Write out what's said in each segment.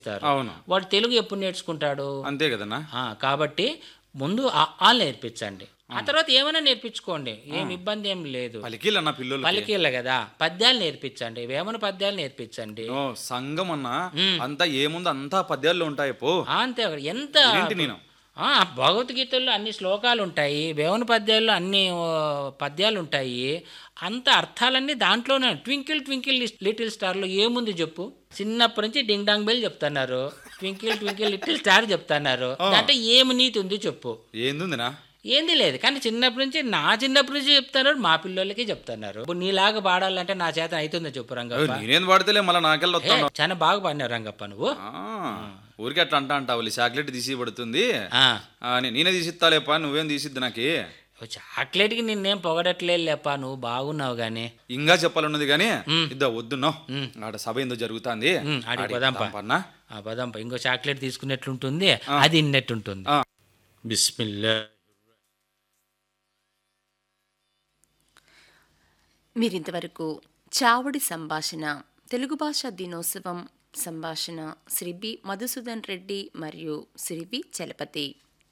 నేర్పిస్తారు అవును వాడు తెలుగు ఎప్పుడు నేర్చుకుంటాడు అంతే కదన్నా ఆ, కాబట్టి ముందు ఆ ఆలు నేర్పించండి ఆ తర్వాత ఏమైనా నేర్పించుకోండి ఏం ఇబ్బంది ఏం లేదు పలికిలన్న పిల్లలు పలికిళ్ళ కదా పద్యాలు నేర్పించండి వేమన పద్యాలు నేర్పించండి ఓ సంఘం అన్న అంతా ఏముంది అంతా పద్యాల్లో ఉంటాయి పో ఆ, అంతే అక్కడ ఎంత ఏంటి నేను ఆ, భగవద్గీతల్లో అన్ని శ్లోకాలు ఉంటాయి వేమన పద్యాల్లో అన్ని ఓ, పద్యాలు ఉంటాయి అంత అర్థాలన్నీ దాంట్లోనే ట్వింకిల్ ట్వింకిల్ లిటిల్ స్టార్లో ఏముంది చెప్పు చిన్నప్పటి నుంచి డింగ్ డాంగ్ బెల్ చెప్తున్నారు ట్వింకిల్ ట్వింకిల్ లిటిల్ స్టార్ చెప్తున్నారు అంటే ఏమి నీతి ఉంది చెప్పు ఏందుందినా ఏంది లేదు కానీ చిన్నప్పటి నుంచి నా చిన్నప్పటి నుంచి చెప్తున్నారు మా పిల్లలకి చెప్తున్నారు ఇప్పుడు నీలాగా పాడాలంటే నా చేత అవుతుందో చెప్పు రంగప్ప నేనేం వాడితేలే మళ్ళీ నాకెళ్ళి ఏ, వస్తాను చాలా బాగా పాడినావు రంగప్ప నువ్వు ఊరికి అట్లా అంటా అంటావు చాక్లెట్ తీసి పడుతుంది ఆ. ఆ, నే- నేనే తీసిస్తాలేపా నువ్వేం తీసిద్ది నాకి ఓ చాక్లెట్కి నిన్నేం పొగడట్లేదు లేపా నువ్వు బాగున్నావు కానీ ఇంకా చెప్పాలన్నది కానీ ఇద్దా వద్దున్నావు ఆడ సభ ఏందో జరుగుతుంది ఉమ్, ఆడికి ఆడికి పోదాంపా. పోదాం పన్నా. ఆ పదంప ఇంకో చాక్లెట్ తీసుకున్నట్లుంటుంది అది ఇన్నట్టుంటుంది ఆ. బిస్మిల్లా మీరింతవరకు చావడి సంభాషణ తెలుగు భాషా దినోత్సవం సంభాషణ శ్రీ బి మధుసూదన్ రెడ్డి మరియు శ్రీ బి చలపతి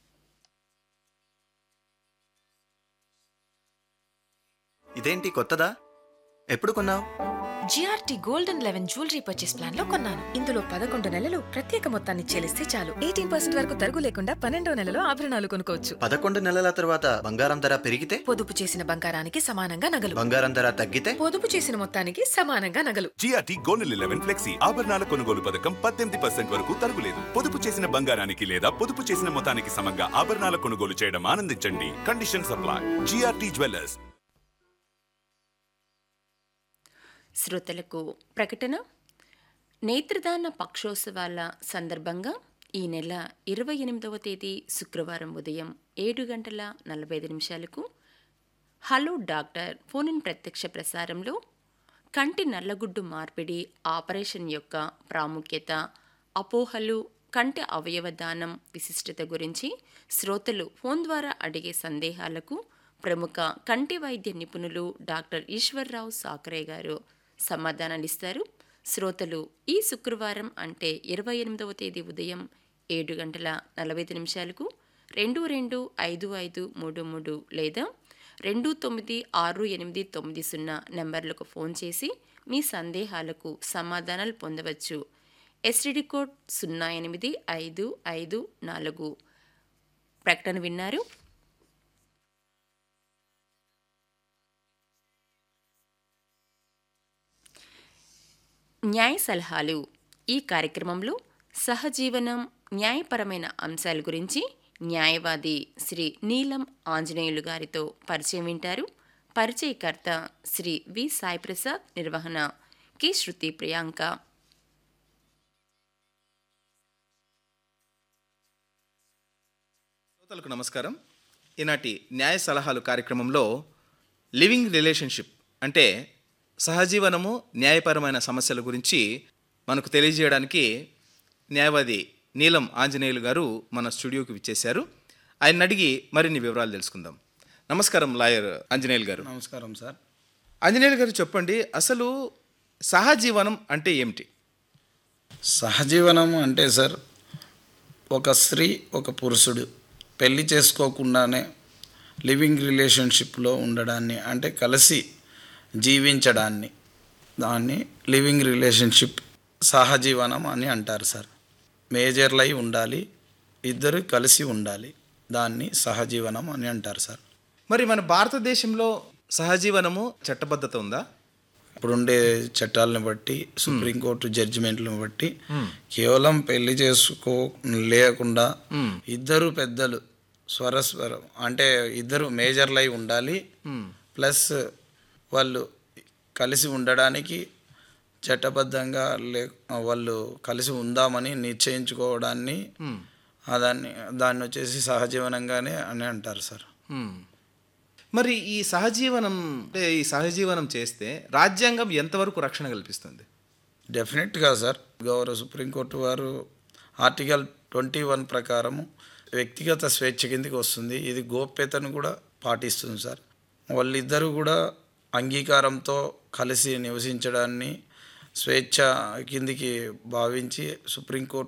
ఇదేంటి కొత్తదా ఎప్పుడు కొన్నావు GRT gold and eleven jewellery purchase plan లో కొన్నాను ఇందులో పదకొండు నెలలు ప్రత్యేక మొత్తాన్ని చెల్లిస్తే చాలు ఎయిటీన్ పర్సెంట్ వరకు తరుగు లేకుండా పన్నెండో నెలలో ఆభరణాలు కొనుక్కోవచ్చు పదకొండు నెలల తర్వాత బంగారం ధర పెరిగితే పొదుపు చేసిన బంగారానికి సమానంగా నగలు బంగారం ధర తగ్గితే పొదుపు చేసిన మొత్తానికి సమానంగా నగలు జిఆర్టీ గోల్డ్ లెవెన్ ఫ్లెక్సీ ఆభరణాల కొనుగోలు పథకం పద్దెనిమిది పర్సెంట్ వరకు తరుగులేదు పొదుపు చేసిన బంగారానికి లేదా పొదుపు చేసిన మొత్తానికి సమంగా ఆభరణాల కొనుగోలు చేయడం ఆనందించండి కండిషన్ సప్లై జిఆర్టీ జ్యువెలర్స్ శ్రోతలకు ప్రకటన నేత్రదాన పక్షోత్సవాల సందర్భంగా ఈ నెల ఇరవై ఎనిమిదవ తేదీ శుక్రవారం ఉదయం ఏడు గంటల నలభై ఐదు నిమిషాలకు హలో డాక్టర్ ఫోన్ ఇన్ ప్రత్యక్ష ప్రసారంలో కంటి నల్లగుడ్డు మార్పిడి ఆపరేషన్ యొక్క ప్రాముఖ్యత అపోహలు కంటి అవయవ దానం విశిష్టత గురించి శ్రోతలు ఫోన్ ద్వారా అడిగే సందేహాలకు ప్రముఖ కంటి వైద్య నిపుణులు డాక్టర్ ఈశ్వర్రావు సాకరే గారు సమాధానాలిస్తారు శ్రోతలు ఈ శుక్రవారం అంటే ఇరవై ఎనిమిదవ తేదీ ఉదయం ఏడు గంటల నలభై ఐదు నిమిషాలకు రెండు రెండు ఐదు ఐదు మూడు మూడు లేదా రెండు తొమ్మిది ఆరు ఎనిమిది తొమ్మిది సున్నా నెంబర్లకు ఫోన్ చేసి మీ సందేహాలకు సమాధానాలు పొందవచ్చు ఎస్టిడి కోడ్ సున్నా ఎనిమిది ఐదు ఐదు నాలుగు ప్రకటన విన్నారు న్యాయ సలహాలు ఈ కార్యక్రమంలో సహజీవనం న్యాయపరమైన అంశాల గురించి న్యాయవాది శ్రీ నీలం ఆంజనేయులు గారితో పరిచయం వింటారు పరిచయకర్త శ్రీ వి సాయి ప్రసాద్ నిర్వహణ కె శృతి ప్రియాంక శ్రోతలకు నమస్కారం ఈనాటి న్యాయ సలహాలు కార్యక్రమంలో లివింగ్ రిలేషన్షిప్ అంటే సహజీవనము న్యాయపరమైన సమస్యల గురించి మనకు తెలియజేయడానికి న్యాయవాది నీలం ఆంజనేయులు గారు మన స్టూడియోకి విచ్చేశారు ఆయన అడిగి మరిన్ని వివరాలు తెలుసుకుందాం నమస్కారం లాయర్ ఆంజనేయులు గారు నమస్కారం సార్ ఆంజనేయులు గారు చెప్పండి అసలు సహజీవనం అంటే ఏమిటి సహజీవనం అంటే సార్ ఒక స్త్రీ ఒక పురుషుడు పెళ్లి చేసుకోకుండానే లివింగ్ రిలేషన్షిప్లో ఉండడాన్ని అంటే కలిసి జీవించడాన్ని దాన్ని లివింగ్ రిలేషన్షిప్ సహజీవనం అని అంటారు సార్ మేజర్లు అయి ఉండాలి ఇద్దరు కలిసి ఉండాలి దాన్ని సహజీవనం అని అంటారు సార్ మరి మన భారతదేశంలో సహజీవనము చట్టబద్ధత ఉందా ఇప్పుడుండే చట్టాలను బట్టి సుప్రీంకోర్టు జడ్జిమెంట్లను బట్టి కేవలం పెళ్లి చేసుకో లేకుండా ఇద్దరు పెద్దలు స్వరస్వరం అంటే ఇద్దరు మేజర్లు అయి ఉండాలి ప్లస్ వాళ్ళు కలిసి ఉండడానికి చట్టబద్ధంగా లే వాళ్ళు కలిసి ఉందామని నిశ్చయించుకోవడాన్ని ఆ దాన్ని దాన్ని వచ్చేసి సహజీవనంగానే అని అంటారు సార్ మ్మ్. మరి ఈ సహజీవనం అంటే ఈ సహజీవనం చేస్తే రాజ్యాంగం ఎంతవరకు రక్షణ కల్పిస్తుంది డెఫినెట్గా సార్ గౌరవ సుప్రీంకోర్టు వారు ఆర్టికల్ ట్వంటీ వన్ ప్రకారము వ్యక్తిగత స్వేచ్ఛ కిందకి వస్తుంది ఇది గోప్యతను కూడా పాటిస్తుంది సార్ వాళ్ళిద్దరూ కూడా అంగీకారంతో కలిసి నివసించడాన్ని స్వేచ్ఛ కిందికి భావించి సుప్రీంకోర్టు